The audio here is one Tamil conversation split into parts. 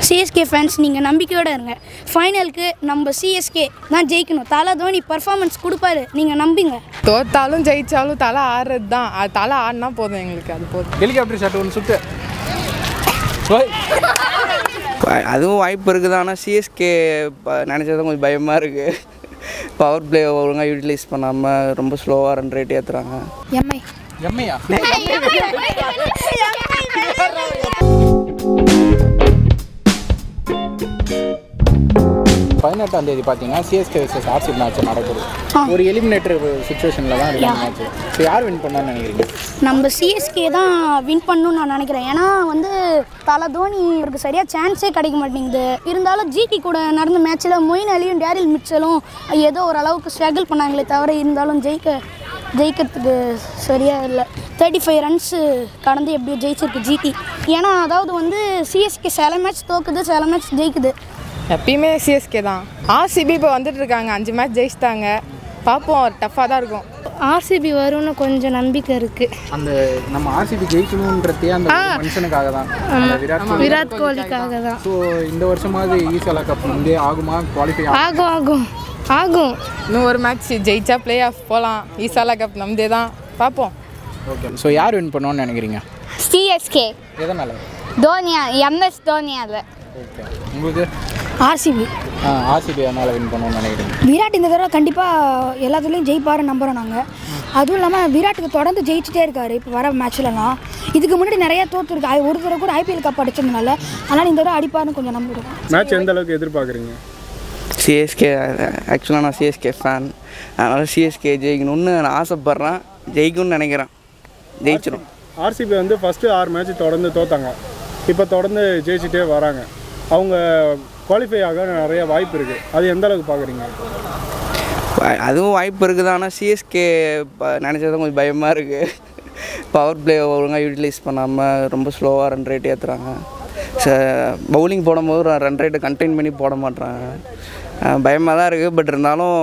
சிஎஸ்கே ஃபேன்ஸ் நீங்கள் நம்பிக்கையோடு இருங்க ஃபைனலுக்கு நம்ம சிஎஸ்கே தான் ஜெயிக்கணும் தலை தோனி பர்ஃபார்மன்ஸ் கொடுப்பாரு நீங்கள் நம்புங்க தோத்தாலும் ஜெயிச்சாலும் தலை ஆடுறது தான் அது தலை ஆடினா போதும் எங்களுக்கு அது போதும் ஹெலிகாப்டர் ஷாட் ஒன்று சுத்து ஓய். அதுவும் வாய்ப்பு இருக்குது ஆனால் சிஎஸ்கே நினச்சது கொஞ்சம் பயமாக இருக்குது பவர் பிளே ஒழுங்காக யூட்டிலைஸ் பண்ணாமல் ரொம்ப ஸ்லோவாக ரன் ரேட் ஏற்றுறாங்க எம்ஐ எம்மையா பதினெட்டாம் தேதி பார்த்தீங்கன்னா சிஎஸ்கே வர்சஸ் ஆர்சிபி மேட்ச் நடக்குது ஒரு எலிமினேட்டர் சுச்சுவேஷனில் தான் இருக்கு மேட்ச் ஸோ யார் வின் பண்ணான்னு நினைக்கிறீங்க நம்ம சிஎஸ்கே தான் வின் பண்ணணும்னு நான் நினைக்கிறேன் ஏன்னா வந்து தலை தோனி அவருக்கு சரியாக சான்ஸே கிடைக்க மாட்டேங்குது இருந்தாலும் ஜிடி கூட நடந்த மேட்ச்சில் மொயின் அலியும் டேரில் மிச்சலும் ஏதோ ஓரளவுக்கு ஸ்ட்ரகிள் பண்ணாங்களே தவிர இருந்தாலும் ஜெயிக்க ஜெயிக்கிறதுக்கு சரியாக இல்லை தேர்ட்டி ஃபைவ் ரன்ஸு கடந்து எப்படியோ ஜெயிச்சிருக்கு ஜிடி ஏன்னா அதாவது வந்து சிஎஸ்கே சில மேட்ச் தோக்குது சில மேட்ச் ஜெயிக்குது எப்பயுமே சிஎஸ்கே தான் ஆர்சிபி இப்போ வந்துட்டு இருக்காங்க அஞ்சு மேட்ச் ஜெயிச்சிட்டாங்க பார்ப்போம் டஃப்பாக தான் இருக்கும் ஆர்சிபி வரும்னு கொஞ்சம் நம்பிக்கை இருக்குது அந்த நம்ம ஆர்சிபி ஜெயிக்கணுன்றதே அந்த ஒரு மனுஷனுக்காக தான் அந்த விராட் கோலி விராட் கோலிக்காக தான் ஸோ இந்த வருஷமாவது ஈசாலா கப் வந்து ஆகுமா குவாலிஃபை ஆகும் ஆகும் ஆகும் இன்னும் ஒரு மேட்ச் ஜெயிச்சா பிளே ஆஃப் போகலாம் ஈசாலா கப் நம்பதே தான் பார்ப்போம் ஓகே ஸோ யார் வின் பண்ணுவோன்னு நினைக்கிறீங்க சிஎஸ்கே எதனால் தோனியா எம்எஸ் தோனியாவில் ஓகே உங்களுக்கு ஆர்சிபி ஆர்சிபி அதனால் வின் பண்ணுவோன்னு நினைக்கிறீங்க விராட் இந்த தடவை கண்டிப்பாக எல்லாத்துலேயும் ஜெயிப்பாருன்னு நம்புகிறோம் நாங்கள் அதுவும் இல்லாமல் விராட்டுக்கு தொடர்ந்து ஜெயிச்சிட்டே இருக்காரு இப்போ வர மேட்ச்லலாம் இதுக்கு முன்னாடி நிறைய தோற்றுருக்கு ஐ- ஒரு தடவை கூட ஐபிஎல் கப் அடிச்சதுனால அதனால் இந்த தடவை அடிப்பாருன்னு கொஞ்சம் நம்புகிறோம் மேட்ச் எந்த அளவுக்கு எதிர்பார்க்குறீங்க சிஎஸ்கே ஆக்சுவலாக நான் சிஎஸ்கே ஃபேன் அதனால் சிஎஸ்கே ஜெயிக்கணும்னு நான் ஆசைப்பட்றேன் ஜெயிக்கும்னு நினைக்கிறேன் ஜெயிச்சிடும் ஆர்சிபி வந்து ஃபஸ்ட்டு ஆறு மேட்ச் தொடர்ந்து தோத்தாங்க இப்போ தொடர்ந்து ஜெயிச்சிட்டே வராங்க அவங்க குவாலிஃபை ஆக நிறைய வாய்ப்பு இருக்குது அது எந்த அளவுக்கு பார்க்குறீங்க வா- அதுவும் வாய்ப்பு இருக்குது ஆனால் சிஎஸ்கே நினச்சது கொஞ்சம் பயமாக இருக்குது பவர் பிளே ஒழுங்காக யூட்டிலைஸ் பண்ணாமல் ரொம்ப ஸ்லோவாக ரன் ரேட் ஏற்றுறாங்க பவுலிங் போடும்போது ரன் ரேட்டை கண்டெயின் பண்ணி போட மாட்றாங்க பயமாக தான் இருக்குது பட் இருந்தாலும்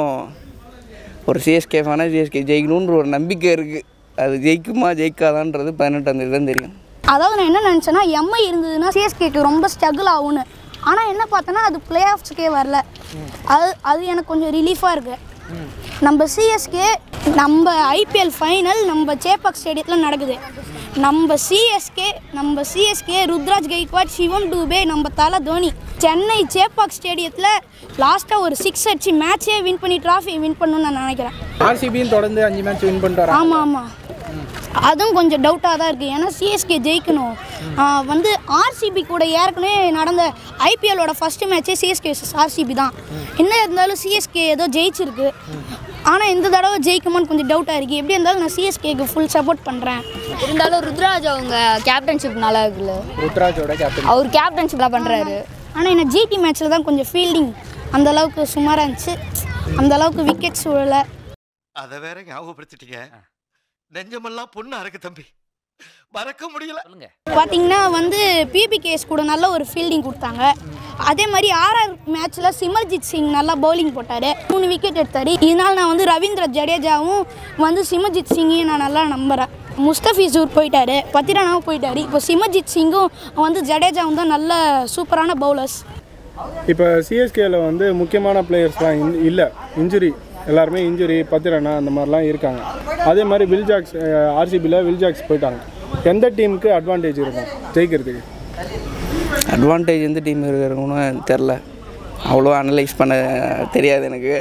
ஒரு சிஎஸ்கே ஃபேனாக சிஎஸ்கே ஜெயிக்கணுன்ற ஒரு நம்பிக்கை இருக்குது அது ஜெயிக்குமா ஜெயிக்காதான்றது பதினெட்டாம் தேதி தான் தெரியும் அதாவது நான் என்ன நினச்சேன்னா எம்ஐ இருந்ததுன்னா சிஎஸ்கேக்கு ரொம்ப ஸ்ட்ரகிள் ஆகும்னு ஆனால் என்ன பார்த்தோன்னா அது பிளே ஆஃப்ஸ்க்கே வரல அது அது எனக்கு கொஞ்சம் ரிலீஃபாக இருக்கு நம்ம சிஎஸ்கே நம்ம ஐபிஎல் ஃபைனல் நம்ம சேப்பாக் ஸ்டேடியத்தில் நடக்குது நம்ம சிஎஸ்கே நம்ம சிஎஸ்கே ருத்ராஜ் கைக்வாட் சிவம் டூபே நம்ம தலை தோனி சென்னை சேப்பாக் ஸ்டேடியத்தில் லாஸ்ட்டாக ஒரு சிக்ஸ் அடிச்சு மேட்சே வின் பண்ணி ட்ராஃபி வின் பண்ணணும்னு நான் நினைக்கிறேன் ஆர்சிபியும் தொடர்ந்து அஞ்சு மேட்ச் வின் பண்ணிட்டு வராங்க ஆமாம் ஆமாம் அதுவும் கொஞ்சம் டவுட்டாக தான் இருக்குது ஏன்னா சிஎஸ்கே ஜெயிக்கணும் ஆ, வந்து ஆர்சிபி கூட ஏற்கனவே நடந்த ஐபிஎல்லோட ஃபஸ்ட்டு மேட்ச்சே சிஎஸ்கே ஆர்சிபி தான் என்ன இருந்தாலும் சிஎஸ்கே ஏதோ ஜெயிச்சிருக்கு ஆனால் இந்த தடவை ஜெயிக்குமான்னு கொஞ்சம் டவுட்டாக இருக்குது எப்படி இருந்தாலும் நான் சிஎஸ்கேக்கு ஃபுல் சப்போர்ட் பண்ணுறேன் இருந்தாலும் ருத்ராஜ் அவங்க கேப்டன்ஷிப் நல்லா இருக்குல்ல ருத்ராஜோட கேப்டன் அவர் கேப்டன்ஷிப் தான் பண்ணுறாரு ஆனால் என்ன ஜிடி மேட்ச்சில் தான் கொஞ்சம் ஃபீல்டிங் அந்த அளவுக்கு சுமாராக இருந்துச்சு அந்த அளவுக்கு விக்கெட்ஸ் விழலை அதை வேற ஞாபகப்படுத்திட்டீங்க நெஞ்சமெல்லாம் பொண்ணு அறக்கு தம்பி மறக்க முடியல பார்த்தீங்கன்னா வந்து பிபிகேஎஸ் கூட நல்ல ஒரு ஃபீல்டிங் கொடுத்தாங்க அதே மாதிரி ஆர்ஆர் மேட்ச்சில் சிமர்ஜித் சிங் நல்லா பவுலிங் போட்டார் மூணு விக்கெட் எடுத்தார் இதனால் நான் வந்து ரவீந்திர ஜடேஜாவும் வந்து சிமர்ஜித் சிங்கையும் நான் நல்லா நம்புகிறேன் முஸ்தபிசூர் போயிட்டாரு பத்திரானாவும் போயிட்டாரு இப்போ சிமர்ஜித் சிங்கும் வந்து ஜடேஜாவும் தான் நல்ல சூப்பரான பவுலர்ஸ் இப்போ சிஎஸ்கேல வந்து முக்கியமான பிளேயர்ஸ்லாம் இல்லை இன்ஜுரி எல்லாருமே இன்ஜுரி பத்திரனா அந்த மாதிரிலாம் இருக்காங்க அதே மாதிரி வில்ஜாக்ஸ் ஆர்சிபியில் வில்ஜாக்ஸ் போயிட்டாங்க எந்த டீமுக்கு அட்வான்டேஜ் இருக்கும் ஜெயிக்கிறதுக்கு அட்வான்டேஜ் எந்த டீம் இருக்குன்னு தெரில அவ்வளோ அனலைஸ் பண்ண தெரியாது எனக்கு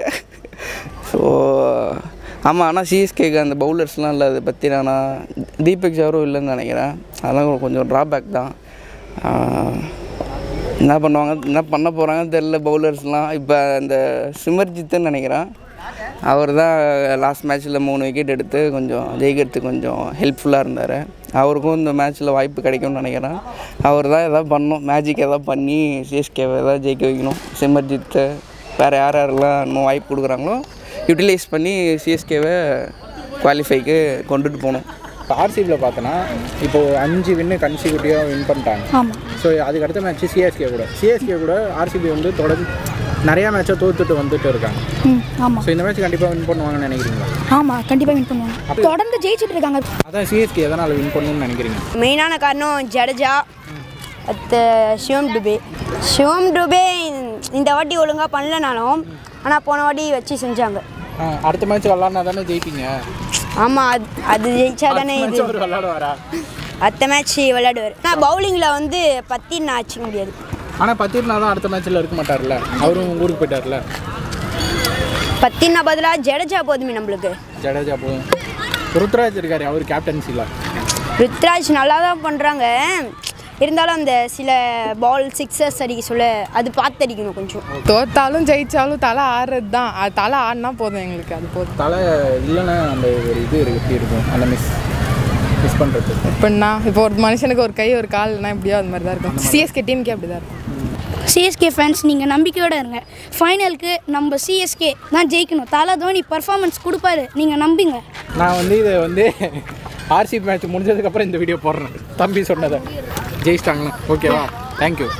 ஸோ ஆமாம் ஆனால் சிஎஸ்கேக்கு அந்த பவுலர்ஸ்லாம் இல்லை அதை பற்றி நான் தீபக் ஜாரும் இல்லைன்னு நினைக்கிறேன் அதெல்லாம் கொஞ்சம் ட்ராபேக் தான் ஆஹ், என்ன பண்ணுவாங்க என்ன பண்ண போகிறாங்கன்னு தெரில பவுலர்ஸ்லாம் இப்போ அந்த சிமர்ஜித்துன்னு நினைக்கிறேன் அவர் தான் லாஸ்ட் மேட்ச்சில் மூணு விக்கெட் எடுத்து கொஞ்சம் ஜெயிக்கிறதுக்கு கொஞ்சம் ஹெல்ப்ஃபுல்லாக இருந்தார் அவருக்கும் இந்த மேட்ச்சில் வாய்ப்பு கிடைக்கும்னு நினைக்கிறேன் அவர் தான் எதாவது பண்ணணும் மேஜிக் எதாவது பண்ணி சிஎஸ்கேவை எதாவது ஜெயிக்க வைக்கணும் சிமர்ஜித்தை வேறு யார் யாரெல்லாம் இன்னும் வாய்ப்பு கொடுக்குறாங்களோ யூட்டிலைஸ் பண்ணி சிஎஸ்கேவை குவாலிஃபைக்கு கொண்டுட்டு போகணும் இப்போ ஆர்சிபியில் பார்த்தோன்னா இப்போ அஞ்சு வின்னு கன்சிக்யூட்டிவாக வின் பண்ணிட்டாங்க ஆமாம் ஸோ அதுக்கு அடுத்த மேட்ச் சிஎஸ்கே கூட சிஎஸ்கே கூட ஆர்சிபி வந்து தொடர்ந்து நிறையா மேட்சை தோத்துட்டு வந்துட்டு இருக்காங்க ம் ஆமாம் ஸோ இந்த மேட்ச் கண்டிப்பாக வின் பண்ணுவாங்கன்னு நினைக்கிறீங்களா ஆமாம் கண்டிப்பாக வின் பண்ணுவாங்க தொடர்ந்து ஜெயிச்சிட்டு இருக்காங்க அதான் சிஎஸ்கே எதனால் வின் பண்ணணும்னு நினைக்கிறீங்க மெயினான காரணம் ஜடேஜா அடுத்து சிவம் டுபே சிவம் டுபே இந்த வாட்டி ஒழுங்காக பண்ணலனாலும் ஆனால் போன வாட்டி வச்சு செஞ்சாங்க ஆ, அடுத்த மேட்ச் விளாட்னா தானே ஜெயிப்பீங்க ஆமாம் அது அது ஜெயிச்சா தானே அடுத்த இது match அவர் விளாடுவாரா அடுத்த மேட்ச் விளையாடுவார் ஆனால் பவுலிங்கில் வந்து பத்தி நான் அடிச்சிக்க முடியாது ஆனால் பத்திரனா தான் அடுத்த மேட்ச்சில் இருக்க மாட்டார்ல அவரும் உங்க ஊருக்கு போயிட்டார்ல பத்தினா பதிலாக ஜடேஜா போதுமே நம்மளுக்கு ஜடேஜா போதும் ருத்ராஜ் இருக்காரு அவர் கேப்டன்சியில் ருத்ராஜ் நல்லா தான் பண்ணுறாங்க இருந்தாலும் அந்த சில பால் சிக்ஸர்ஸ் அடிக்க சொல்ல அது பார்த்து அடிக்கணும் கொஞ்சம் தோத்தாலும் ஜெயிச்சாலும் தலை ஆடுறது தான் அது தலை ஆடினா போதும் எங்களுக்கு அது போதும் தலை இல்லைன்னா அந்த ஒரு இது இருக்கு எப்படி இருக்கும் அந்த மிஸ் மிஸ் பண்ணுறது இப்படின்னா இப்போ ஒரு மனுஷனுக்கு ஒரு கை ஒரு கால்னா எப்படியோ அது மாதிரி தான் இருக்கும் சிஎஸ்கே டீமுக்கே அப்படி தான் இருக்கும் சிஎஸ்கே ஃபேன்ஸ் நீங்கள் நம்பிக்கையோடு இருங்க ஃபைனலுக்கு நம்ம சிஎஸ்கே தான் ஜெயிக்கணும் தலை தோனி பர்ஃபார்மன்ஸ் கொடுப்பாரு நீங்கள் நம்புங்க நான் வந்து இதை வந்து ஆர்சி மேட்ச் முடிஞ்சதுக்கப்புறம் இந்த வீடியோ போடுறேன் தம்பி சொன்னதை ஜெயிச்சிட்டாங்களா ஓகேவா தேங்க்யூ